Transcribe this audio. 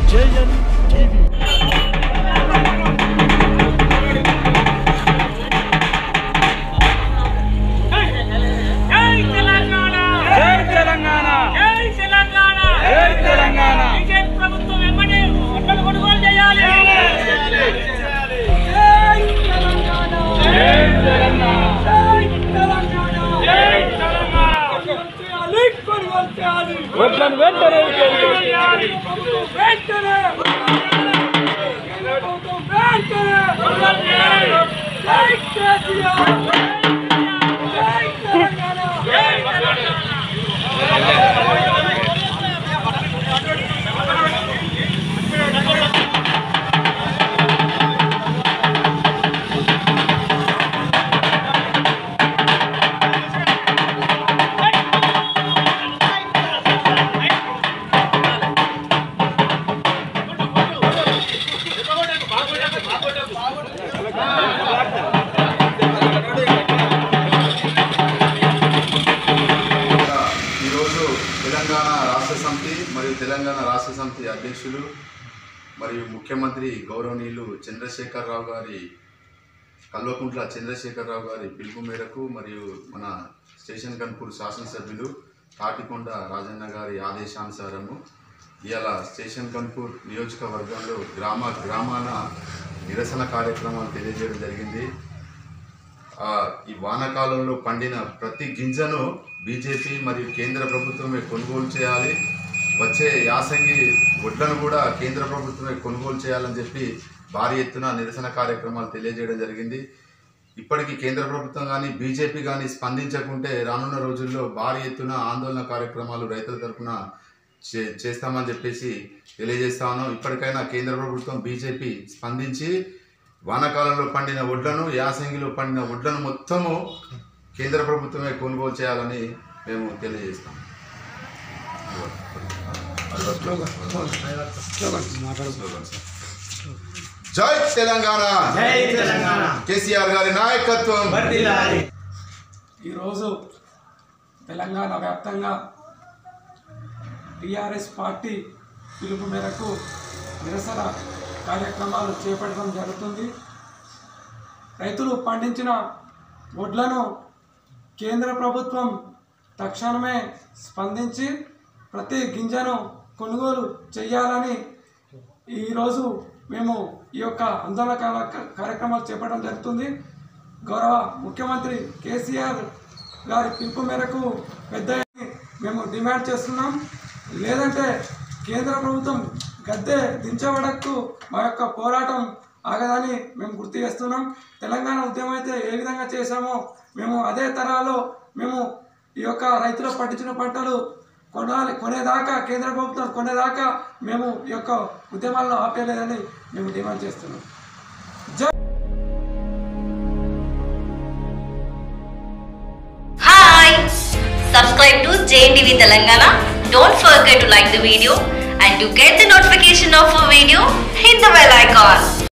JN TV జై తెలంగాణ జై తెలంగాణ జై తెలంగాణ జై తెలంగాణ బీజేపీ ప్రభుత్వం వెంబడి ఒడ్లను కొనుగోలు చేయాలి జై తెలంగాణ జై తెలంగాణ జై తెలంగాణ చేయాలి కొనుగోలు చేయాలి వడ్లను వెంటనే కొనుగోలు చేయాలి వెంటనే ప్రభుత్వం వెంటనే కొనుగోలు చేయాలి జై కేసీఆర్ జై తెలంగాణ జై తెలంగాణ ఈరోజు తెలంగాణ రాష్ట్ర సమితి మరియు తెలంగాణ రాష్ట్ర సమితి అధ్యక్షులు మరియు ముఖ్యమంత్రి గౌరవనీయులు చంద్రశేఖరరావు గారి కల్వకుంట్ల చంద్రశేఖరరావు గారి పిలుపు మేరకు మరియు మన స్టేషన్ కన్పూర్ శాసనసభ్యులు తాటికొండ రాజన్న గారి ఆదేశానుసారము ఇవాళ స్టేషన్ కన్పూర్ నియోజకవర్గంలో గ్రామ గ్రామాన నిరసన కార్యక్రమాలు తెలియజేయడం జరిగింది ఆ, ఈ వానాకాలంలో పండిన ప్రతి గింజను బీజేపీ మరియు కేంద్ర ప్రభుత్వమే కొనుగోలు చేయాలి వచ్చే యాసంగి వడ్లను కూడా కేంద్ర ప్రభుత్వమే కొనుగోలు చేయాలని చెప్పి భారీ ఎత్తున నిరసన కార్యక్రమాలు తెలియజేయడం జరిగింది ఇప్పటికీ కేంద్ర ప్రభుత్వం కానీ బీజేపీ కానీ స్పందించకుంటే రానున్న రోజుల్లో భారీ ఎత్తున ఆందోళన కార్యక్రమాలు రైతుల తరఫున చే చేస్తామని చెప్పేసి తెలియజేస్తా ఉన్నాం ఇప్పటికైనా కేంద్ర ప్రభుత్వం బీజేపీ స్పందించి వానాకాలంలో పండిన వడ్లను యాసంగిలో పండిన వడ్లను మొత్తము కేంద్ర ప్రభుత్వమే కొనుగోలు చేయాలని మేము తెలియజేస్తాం జై తెలంగాణ జై తెలంగాణ కేసీఆర్ గారి నాయకత్వం వర్ధిల్లాలి ఈరోజు తెలంగాణ వ్యాప్తంగా టీఆర్ఎస్ పార్టీ పిలుపు మేరకు నిరసన కార్యక్రమాలు చేపట్టడం జరుగుతుంది రైతులు పండించిన వడ్లను కేంద్ర ప్రభుత్వం తక్షణమే స్పందించి ప్రతి గింజను కొనుగోలు చేయాలని ఈరోజు మేము ఈ యొక్క ఆందోళన కార్య- కార్యక్రమాలు చేపట్టడం జరుగుతుంది గౌరవ ముఖ్యమంత్రి కేసీఆర్ గారి పిలుపు మేరకు పెద్ద ఎత్తున మేము డిమాండ్ చేస్తున్నాం లేదంటే కేంద్ర ప్రభుత్వం గద్దె దించబడకు మా యొక్క పోరాటం ఆగదని మేము గుర్తు చేస్తున్నాం తెలంగాణ ఉద్యమం అయితే ఏ విధంగా చేశామో మేము అదే తరాలో మేము ఈ యొక్క రైతులు పండించిన పంటలు కొనాలి కొనేదాకా కేంద్ర ప్రభుత్వం కొనేదాకా మేము ఈ యొక్క ఉద్యమాలను ఆపేయలేదని మేము డిమాండ్ చేస్తున్నాం Hi! Subscribe to JNTV Telangana. Don't forget to like the video and to get the notification of a video, hit the bell icon.